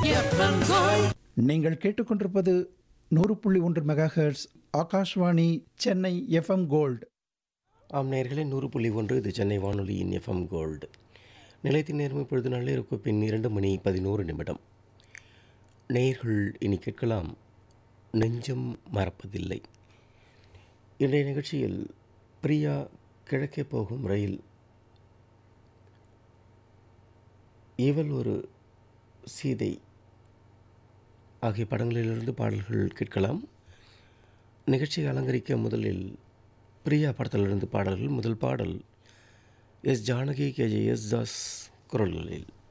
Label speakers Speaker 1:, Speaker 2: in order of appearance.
Speaker 1: FM gold
Speaker 2: நீங்கள் கேட்டுக்கொண்டிருப்பது நூறு புள்ளி ஒன்று megahertz Akashvani Chennai FM Gold
Speaker 3: ஆம் நேயர்களே நூறு புள்ளி ஒன்று இது சென்னை வானொலியின் எஃப்எம் கோல்டு நிலையத்தின் நேர்மை பொழுது நள்ளிரவு பின் இரண்டு மணி பதினோரு நிமிடம் நேயர்கள் இனி கேட்கலாம் நெஞ்சம் மறப்பதில்லை இன்றைய நிகழ்ச்சியில் பிரியா கிழக்கே போகும் ரயில் இவள் ஒரு சீதை ஆகிய படங்களிலிருந்து பாடல்கள் கேட்கலாம் நிகழ்ச்சியை அலங்கரிக்க முதலில் பிரியா படத்திலிருந்து பாடல்கள் முதல் பாடல் S Janaki K J Yesudas குரல்களில்